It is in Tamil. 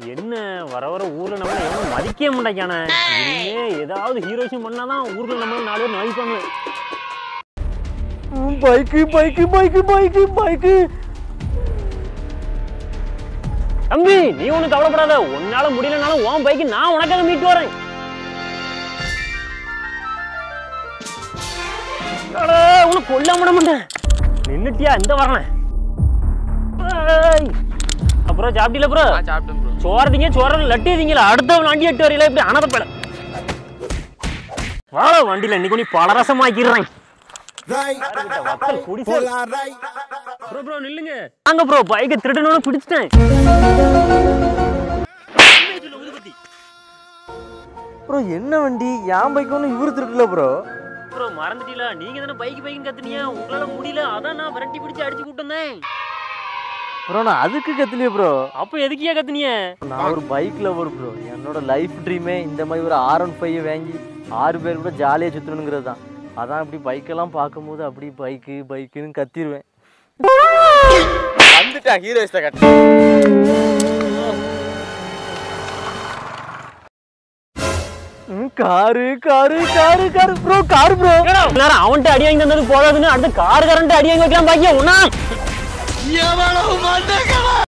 என்ன வர வர ஊர்ல நம்ம எவனும் மதிக்கவே மாட்டேங்கானே இனிமே ஏதாவது ஹீரோஷன் பண்ணாதான் ஊர்ல நம்ம நாலு பேர் மதிப்பாங்க bike bike bike bike bike தம்பி நீ ஒண்ணும் கவலைப்படாத உன்னால முடியலனாலும் உன் பைக்கு நான் உனக்காக மீட்டு வரேன் அடே, உன்னை கொல்ல விட மாட்டேன் நின்னுட்டியா இந்த வரேன் ஏய். அப்புறம் சாப்பிட்டீல ப்ரோ சாப்பிட்டேன் ப்ரோ சோறதீங்க சோற லட்டியதீங்களா அடுத்த வண்டி எட்டு வரையில இப்படி அனதப்பட வாழ வண்டியில இன்னைக்கு நீ பலரசமாக்கிடுறேன் வத்தல் குடிசை ப்ரோ ப்ரோ நில்லுங்க வாங்க ப்ரோ பைக்கை திருடணும்னு பிடிச்சிட்டேன் ப்ரோ என்ன வண்டி என் பைக் ஒன்றும் இவரு திருடல ப்ரோ ப்ரோ மறந்துட்டீங்களா நீங்க தானே பைக் பைக் கத்துனீங்க உங்களால முடியல அதான் நான் விரட்டி பிடிச்சு அடிச்சு கூட்டு வந்தேன் ப்ரோ நான் அதுக்கு கத்துலையே ப்ரோ அப்ப எதுக்கியா கத்துனீங்க நான் ஒரு பைக் லவர் ப்ரோ என்னோட லைஃப் ட்ரீமே இந்த மாதிரி ஒரு ஆர் ஒன் ஃபைவ் வாங்கி ஆறு பேர் கூட ஜாலியாக சுற்றணுங்கிறது தான் அதான் இப்படி பைக்கெல்லாம் பார்க்கும்போது அப்படி பைக்கு பைக்குன்னு கத்திடுவேன் வந்துட்டான் ஹீரோஸ் கட்ட ம், car car car car bro car bro நேரம் அவன்கிட்ட அடி வாங்கி தந்தது போதாதுன்னு அடுத்து கார் கரண்ட் அடி வாங்கி வைக்கலாம் பாக்கியா ஒன்னா